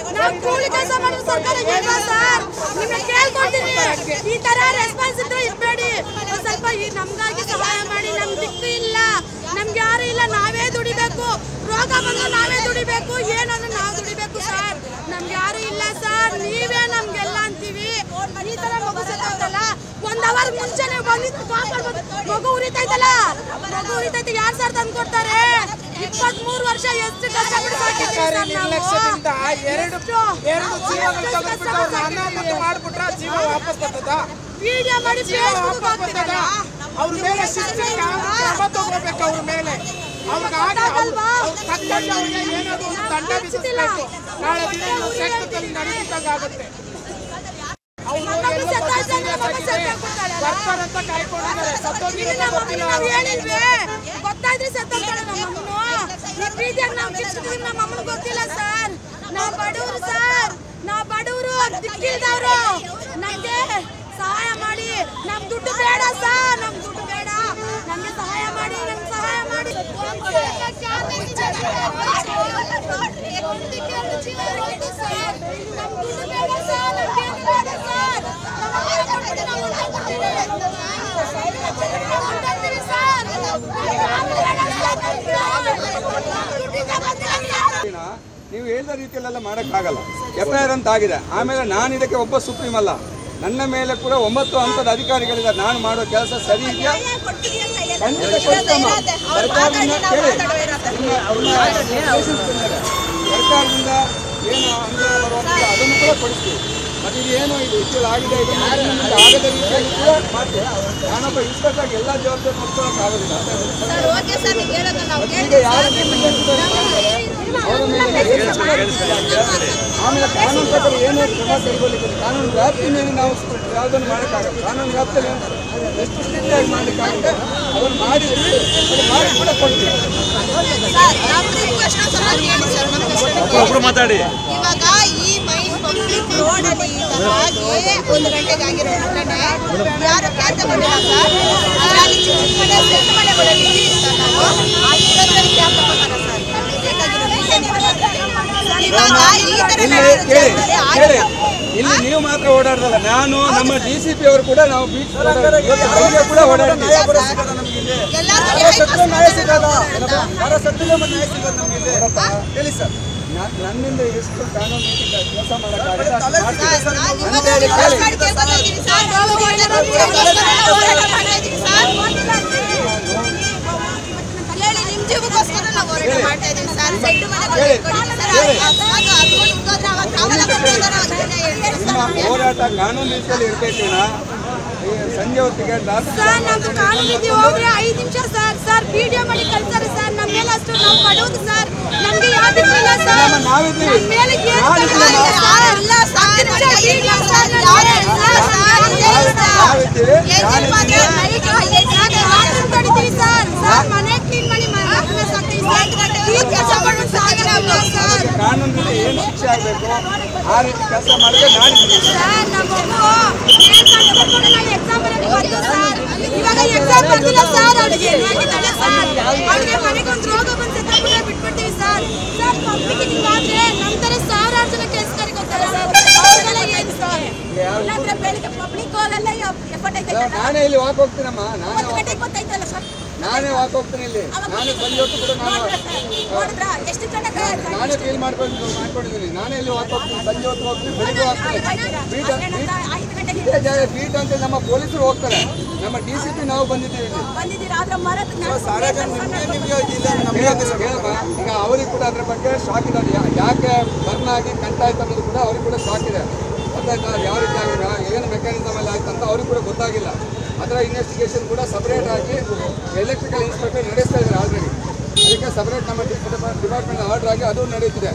ನಾವು ಕೂಲಿ ಕೆಲಸ ಮಾಡಿದ್ರೆ ಸರ್ಕಾರ ಇಲ್ವಾ ಸರ್ ನಿಮಗೆ ಕೇಳ್ಕೊಡ್ತೀನಿ ಈ ತರ ರೆಸ್ಪಾನ್ಸ್ ಇದ್ರೆ ಇರ್ಬೇಡಿ ಒಂದ್ ಸ್ವಲ್ಪ ಈ ನಮ್ಗಾಗಿ ಸಹಾಯ ಮಾಡಿ ನಮ್ಗೆ ದಿಕ್ಕು ಇಲ್ಲ ನಮ್ಗೆ ಯಾರು ಇಲ್ಲ ನಾವೇ ದುಡಿಬೇಕು ರೋಗ ಬಂದು ನಾವೇ ದುಡಿಬೇಕು ಏನಾದ್ರು ನಾವು ದುಡಿಬೇಕು ಸರ್ ನಮ್ಗೆ ಯಾರು ಇಲ್ಲ ಸರ್ ನೀವೇ ನಮ್ಗೆಲ್ಲ ಅಂತೀವಿ ಈ ತರ ಮಗು ಸತ್ತಲ್ಲ ಒಂದ್ ಅವರ್ ಮುಂಚೆನೆ ಬಂದಿದ್ದು ಕಾಪಾಡ್ಬೋದು ಮಗು ಉರಿತೈತಲ್ಲ ಮಗು ಉರಿತೈತೆ ಯಾರು ಸರ್ ತಂದು ಕೊಡ್ತಾರೆ ಇಪ್ಪತ್ತ್ ಮೂರು ವರ್ಷ ಎಷ್ಟು ಕಷ್ಟಪಟ್ಟು ಸಾಕಿದ್ದೀವಿ ಸರ್ ನಾವು. ನಿರ್ಲಕ್ಷ್ಯದಿಂದ ಎರಡು ಎಷ್ಟು? ಎರಡು ಜೀವಗಳು ಎಷ್ಟು ತೆಗೆದ್ಬಿಟ್ಟು ಕಷ್ಟಪಟ್ಟು ಅವ್ರನ್ನ ಅನಾಹುತ ಮಾಡ್ಬಿಟ್ರೆ ಜೀವ ವಾಪಸ್ ಬರ್ತದ ವಿಡಿಯೋ ಮಾಡಿ ಜೀವ Facebook ವಾಪಸ್ ಬರ್ತದ ಹಾಕ್ತಿರಲ್ಲ. ಅವ್ರ ಮೇಲೆ ಶಿಸ್ತಿನ ಕ್ರಮ ತಗೋಬೇಕು ಅವ್ರ ಮೇಲೆ ಅವ್ರಿಗೆ ಆಗ ಗೊತ್ತಾಗಲ್ವಾ? ಅವ್ರು ತಕ್ಕಂಗೆ ಅವ್ರಿಗೆ ಏನಾದ್ರು ಒಂದು ದಂಡ ವಿಧಿಸ್ಬೇಕು ನಾಳೆ ದಿನ ಇವ್ರು ಸೆಕ್ಟದಲ್ಲಿ ನಡೀತಂಗಾಗುತ್ತೆ ಅವರು ನಮ್ಮ ಎಲ್ಲ ಸತ್ತ ಪರಿಸ್ಥಿತಿ ಜನ ನಮ್ಮ ಆಗಿದೆ. ಸತ್ತ ಕೂತಾಳಲ್ಲ. ಬರ್ತಾರಂತ ಕಾಯ್ಕೊಂಡಿದ್ದಾರೆ ಸತ್ತೋಗಿರೋದು ನಮ್ಮ ಗೊತ್ತಿಲ್ಲ ನಾವು ಅವ್ರಿಗೆ. ಹೇಳಿಲ್ವೇ ಗೊತ್ತಾಯ್ದ್ರೆ ಸತ್ತೋಗ್ತಾಳೆ ನಮ್ಮಮ್ಮನು ಈ ಪ್ರೀತಿಯಾಗಿ ನಾವು ಕಿಚ್ಚಿದ್ವಿ ನಮ್ಮ ಅಮ್ಮನ ಗೊತ್ತಿಲ್ಲ ಸರ್ ನಾವು ಬಡವರು ಸರ್ ನಾವು ಬಡವರು ದಿಕ್ಕಿಲ್ದವ್ರು ನಮ್ಗೆ ಸಹಾಯ ಮಾಡಿ ನಮ್ ದುಡ್ಡು ಬೇಡ ಸರ್ ನಮ್ ದುಡ್ಡು ಬೇಡ ನಮ್ಗೆ ಸಹಾಯ ಮಾಡಿ ನಮ್ಗೆ ಸಹಾಯ ಮಾಡಿ ನಮ್ ದುಡ್ಡು ಬೇಡ ಸರ್ ನಮ್ಗೆ ಏನು ಬೇಡ ಸರ್ ನಮ್ಮ ಅಮ್ಮನ ಕೊಟ್ಬಿಟ್ಟು ನಾವು ಹೊರ್ಟೋಗ್ತೀವಿ ಸರ್. ದಿನ ನೀವು ಹೇಳಿದ ರೀತಿಯಲ್ಲೆಲ್ಲ ಮಾಡೋಕ್ಕಾಗಲ್ಲ ಎಫ್ ಐ ಆರ್ ಅಂತ ಆಗಿದೆ ಆಮೇಲೆ ನಾನು ಇದಕ್ಕೆ ಒಬ್ಬ ಸುಪ್ರೀಂ ಅಲ್ಲ ನನ್ನ ಮೇಲೆ ಕೂಡ ಒಂಬತ್ತು ಹಂತದ ಅಧಿಕಾರಿಗಳಿದ್ದಾರೆ ನಾನು ಮಾಡೋ ಕೆಲಸ ಸರಿ ಇದೆಯಾ ಖಂಡಿತ ಕೊಡ್ತಮ್ಮ. ಸರ್ಕಾರದಿಂದ ಕೇಳಿ. ನಿಮ್ಮ- ನಿಮ್ಮ license ತಂದಿದ್ದಾರೆ. ಸರ್ಕಾರದಿಂದ ಏನು ಅನುದಾನ ಬರುವಂಥದ್ದು ಅದನ್ನು ಕೂಡ ಕೊಡಿಸ್ತೀವಿ ಮತ್ತು ಇದು ಏನು ಇದು ಇಷ್ಟು ಆಗಿದೆ ಇದು ಮುಂದೆ ಮುಂದೆ ಆಗದ ರೀತಿಯಲ್ಲಿ ಕೂಡ ಮಾಡ್ತೀವಿ ನಾನೊಬ್ಬ ಇನ್ಸ್ಪೆಕ್ಟರ್ ಆಗಿ ಎಲ್ಲ ಜವಾಬ್ದಾರಿ ನೋಡ್ಕೊಳ್ಳೋಕ್ಕಾಗೋದಿಲ್ಲ ಈಗ ಯಾರು negligence ಮಾಡ್ತಾರೆ, ಅವರ ಮೇಲೆ ಕೇಸ್ ಕೂಡ ಇರುತ್ತೆ. ಆಮೇಲೆ ಕಾನೂನು ಪ್ರಕಾರ ಏನು ಕ್ರಮ ಕೈಗೊಳ್ಳಿಕ್ಕೆ ಕಾನೂನು ವ್ಯಾಪ್ತಿ ಮೇಲೆ ನಾವು ಯಾವುದನ್ನು ಮಾಡೋಕ್ಕಾಗಲ್ಲ ಕಾನೂನು ವ್ಯಾಪ್ತಿಯಲ್ಲಿ ಎಷ್ಟು ಸ್ಟ್ರಿಕ್ಟಾಗಿ ಮಾಡಲಿಕ್ಕಾಗುತ್ತೆ ಅದನ್ನು ಮಾಡಿದ್ವಿ ಅದು ಮಾಡಿ ಕೂಡ ಕೊಡ್ತೀವಿ ಒಬ್ರು ಮಾತಾಡಿ ಇವಾಗ ಈ ಮೈನ್ ಪಬ್ಲಿಕ್ ರೋಡ್ ಅಲ್ಲಿ ಈ ತರ ಆಗಿ ಒಂದು ಗಂಟೆಗೆ ಆಗಿರೋ ಘಟನೆ ಯಾರು ಕ್ಯಾಚ್ ತಗೊಂಡಿಲ್ಲ ಸರ್ ಆದ್ರೆ ಅಲ್ಲಿ ಚಿಕ್ಕ ಚಿಕ್ಕ ಮನೆ ಸೆಟ್ ಮನೆಗಳಲ್ಲಿ ಇರ್ತಾರೆ ನಾವು ಆ ಇರೋದ್ರಲ್ಲಿ ಕ್ಯಾಚ್ ತಗೋತಾರೆ ಸರ್ ಬೇಕಾಗಿರೋ reason ಏನು? ಸರ್, ಇವಾಗ ಈ ತರ ಇಲ್ಲಿ ನಡೆಯೋದು ಕೇಳಿ ಜವಾಬ್ದಾರಿ ಕೇಳಿ ಆಗಲ್ಲ. ಇಲ್ಲಿ ನೀವು ಮಾತ್ರ ಓಡಾಡ್ದಲ್ಲ ನಾನು ನಮ್ಮ ಡಿ ಸಿ ಪಿ ಅವರು ಕೂಡ ನಾವು ಬೀಚ್ ಬೆಳಿಗ್ಗೆ ಕೂಡ ಓಡಾಡ್ತೀವಿ ಎಲ್ಲರಿಗೂ ನ್ಯಾಯ ಹೇಳಿ ಸರ್ ನನ್ನಿಂದ ಎಷ್ಟು ಕಾನೂನು ರೀತಿ ಕೆಲಸ ಮಾಡೋಕ್ಕಾಗುತ್ತೆ ಅಷ್ಟು ಸರ್, ಮಾಡ್ತೀನಿ. ನಾವು ಅಂತ ಇವಾಗ ಹೇಳಿ ಕೇಳಿ. ಹೋರಾಟಕ್ಕೆ ಬಂದಿದ್ದೀವಿ ಸರ್. ನಾವು ಒಳ್ಳೆದಕ್ಕೋಸ್ಕರ ಹೋರಾಟ ಮಾಡ್ತಾ ಇದ್ದೀವಿ ಸರ್. ಹೇಳಿ ನಿಮ್ ಜೀವಕ್ಕೋಸ್ಕರ ನಾವು ಹೋರಾಟ ಮಾಡ್ತಾ ಇದೀವಿ ಸರ್ ಸೆಡ್ ಮನೆಗಳು ಇಟ್ಕೊಂಡಿದ್ದೀವಿ ಸರ್ ಅದು ಹತ್ಕೊಂಡು ಉಳ್ದೋದ್ರೆ ಅವಾಗ ತಾವೆಲ್ಲ ಕಟ್ಟೋದಾರ ಅವ್ರ ಜನ ಹೇಳ್ತಾರೆ ನಿಮ್ಮ ಹೋರಾಟ ಕಾನೂನು ರೀತಿಯಲ್ಲಿ ಇರ್ಬೇಕೇನ ಈ ಸಂಜೆ ಹೊತ್ತಿಗೆ ರಾತ್ರಿ ಸರ್ ನಮ್ದು ಕಾನೂನು ರೀತಿ ಹೋದ್ರೆ ಐದು ನಿಮಿಷ ಸರ್ ಸರ್ ವಿಡಿಯೋ ಮಾಡಿ ಕಳ್ಸಾರೆ ಸರ್ ನಮ್ಮ ಮೇಲೆ ಅಷ್ಟು ನಾವು ಪಡೋದು ಸರ್ ನಮ್ಗೆ ಯಾವ್ದಿಲ್ಲ ಸರ್ ನಮ್ಮ ನಾವಿದ್ದೀವಿ. ನಮ್ಮ ಮೇಲೆ ಏನು ನಾವಿದ್ದೀವಿ. ತಗೊಳ್ಳಿ ಸರ್. ಇಲ್ಲ ಸರ್, ಹತ್ತು ನಿಮಿಷ ವಿಡಿಯೋ ಸರ್ ನನ್ನ ಯಾರೇ ಮೇಲೆ. ಇಲ್ಲ ಸರ್, ಇಲ್ಲ ಸರ್. ನಾವಿದ್ದೀವಿ ಏನ್ ಮಾತ್ರ ನೈಟ್ ಐದು ಗಂಟೆ ಬಾತ್ರೂಮ್ ಕಡಿತೀವಿ ಸರ್ ಸರ್ ಮನೆ ಕ್ಲೀನ್ ಮಾಡಿ ಮನೆ ಸಾಕ್ತೀವಿ ಸರ್ ಈ ಕೆಲಸ ಮಾಡೋದು ಸಾಗಿರಲ್ಲ ಸರ್ ಕಾನೂನು ರೀತಿ ಏನು ಶಿಕ್ಷೆ ಆಗಬೇಕು ಆ ರೀತಿ ಕೆಲಸ ಮಾಡಿದ್ರೆ ನಾಡಿದ್ದೀವಿ ಸರ್ ನಮ್ಮ ಮಗು ಏನ್ ಕಾಂಡ ಬರ್ಕೊಂಡು ನಾವು ಎಕ್ಸಾಮ್ ಬರೆಯೋಕೆ ಬಂತು ಸರ್ ಇವಾಗ ಎಕ್ಸಾಮ್ ಬರ್ತಿಲ್ಲ ಸರ್ ಅವಳಿಗೆ ಹೇಗಿದ್ದಾಳೆ ಸರ್ ಅವಳಿಗೆ ಮನೆಗೆ ಒಂದು ರೋಗ ಬಂದು ಸತ್ತಾಗ್ಬಿಟ್ರೆ ಬಿಟ್ಬಿಡ್ತೀವಿ ಸರ್ ಸರ್ ಪಬ್ಲಿಕ್ ಹಿಂಗಾದ್ರೆ ನಮ್ಮ ತರ ಸಾವಿರಾರು ಜನ ಕೇಸ್ ಕರಿಗೋತಾರೆ ಸರ್ ಅವ್ರಿಗೆಲ್ಲ ಏನು ಸರ್ ಇಲ್ಲಾಂದ್ರೆ ಬೆಳಿಗ್ಗೆ ಪಬ್ಲಿಕ್ ಹೋಗಲ್ಲ ಎಫರ್ಟ್ ಐತೆ ನಾನೇ ಇಲ್ಲಿ ವಾಕ್ ಹೋಗ್ತೀನಮ್ಮ ನಾನೇ ಒಂದು ಗಂಟೆಗೆ ಗೊತ್ತಾಯ್ತಲ್ಲ ಸರ್ ನಾನೇ ವಾಕ್ ಹೋಗ್ತೀನಿ ಇಲ್ಲಿ ನಾನು ಸಂಜೆ ಹೊತ್ತು ಕೂಡ ನಾನು ನೋಡಿದ್ರ ಎಷ್ಟು ಜನ ನಾನೇ ಫೀಲ್ ಮಾಡ್ಕೊಂಡು ಮಾಡ್ಕೊಂಡಿದ್ದೀನಿ ನಾನೇ ಇಲ್ಲಿ ವಾಕ್ ಹೋಗ್ತೀನಿ ಸಂಜೆ ಹೊತ್ತು ಹೋಗ್ತೀನಿ ಬೆಳಿಗ್ಗೆ ಹೋಗ್ತೀನಿ ಬೀಟ್ ಐದು ಗಂಟೆಗೆ ಇದೇ ಜಾಗ ಬೀಟ್ ಅಂತ ನಮ್ಮ ಪೊಲೀಸರು ಹೋಗ್ತಾರೆ ನಮ್ಮ ಡಿ ಸಿ ಪಿ ನಾವು ಬಂದಿದ್ದೀವಿ ಇಲ್ಲಿ ಬಂದಿದ್ದೀರಾ ಆದ್ರೆ ಮರದ ಕೇಳಮ್ಮ, ಕೇಳಮ್ಮ. ಈಗ ಅವ್ರಿಗೆ ಕೂಡ ಅದ್ರ ಬಗ್ಗೆ ಶಾಕ್ ಇದೆ ಅದು ಯಾ- ಯಾಕೆ ಬರ್ನ್ ಆಗಿ ಕಂಟ ಆಯ್ತು ಅನ್ನೋದು ಕೂಡ ಅವ್ರಿಗೆ ಕೂಡ ಶಾಕ್ ಇದೆ ಗೊತ್ತಾಯ್ತಾ ಅದು ಯಾವ ರೀತಿ ಆಗಿದೆ ಏನು ಮೆಕ್ಯಾನಿಸಮ್ ಅಲ್ಲಿ ಆಯ್ತು ಅಂತ ಅವ್ರಿಗೆ ಕೂಡ ಗೊತ್ತಾಗಿಲ್ಲ ಅದರ ಇನ್ವೆಸ್ಟಿಗೇಷನ್ ಕೂಡ ಸಪರೇಟ್ ಆಗಿ ಎಲೆಕ್ಟ್ರಿಕಲ್ ಇನ್ಸ್ಪೆಕ್ಟರ್ ನಡೆಸ್ತಾ ಇದ್ದಾರೆ ಆಲ್ರೆಡಿ ಅದಕ್ಕೆ ಸಪರೇಟ್ ನಮ್ಮ ಡಿಪಾರ್ಟ್ಮೆಂಟ್ ಆರ್ಡರ್ ಆಗಿ ಅದು ನಡೀತಿದೆ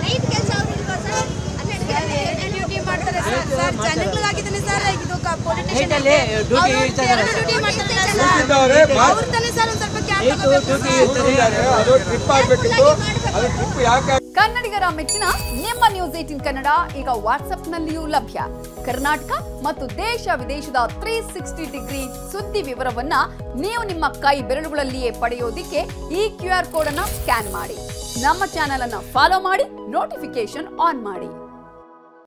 ಡ್ಯೂಟಿ ಮಾಡ್ತಾರೆ ಸರ್ ಸರ್ ಜನಗಳಿಗಾಗಿದ್ದಾನೆ ಸರ್ ಇದು ಪೊಲಿಟಿಷಿಯನ್ ಡ್ಯೂಟಿ ಮಾಡ್ತಾರೆ ಕೂತಿದ್ದವ್ರೆ, ಸರ್ ಮಾ- ಅವ್ರ ತಾನೇ ಸರ್ ಒಂದು ಸ್ವಲ್ಪ ಕ್ಯಾನ್ ತಗೋಬೇಕು ಸರ್ ಕೂತಿದ್ದಾರೆ. ಅದು ಟ್ರಿಪ್ ಆಗಬೇಕಿತ್ತು ಅದು ಟ್ರಿಪ್ ಯಾಕೆ ಕನ್ನಡಿಗರ ಮೆಚ್ಚಿನ ನಿಮ್ಮ ನ್ಯೂಸ್ ಏಟಿನ್ ಕನ್ನಡ ಈಗ ವಾಟ್ಸ್ಆಪ್ನಲ್ಲಿಯೂ ಲಭ್ಯ ಕರ್ನಾಟಕ ಮತ್ತು ದೇಶ ವಿದೇಶದ ತ್ರೀ ಸಿಕ್ಸ್ಟಿ ಡಿಗ್ರಿ ಸುದ್ದಿ ವಿವರವನ್ನ ನೀವು ನಿಮ್ಮ ಕೈ ಬೆರಳುಗಳಲ್ಲಿಯೇ ಪಡೆಯೋದಿಕ್ಕೆ ಈ ಕ್ಯೂ ಆರ್ ಕೋಡ್ ಅನ್ನ ಸ್ಕ್ಯಾನ್ ಮಾಡಿ ನಮ್ಮ ಚಾನೆಲ್ ಅನ್ನ ಫಾಲೋ ಮಾಡಿ ನೋಟಿಫಿಕೇಶನ್ ಆನ್ ಮಾಡಿ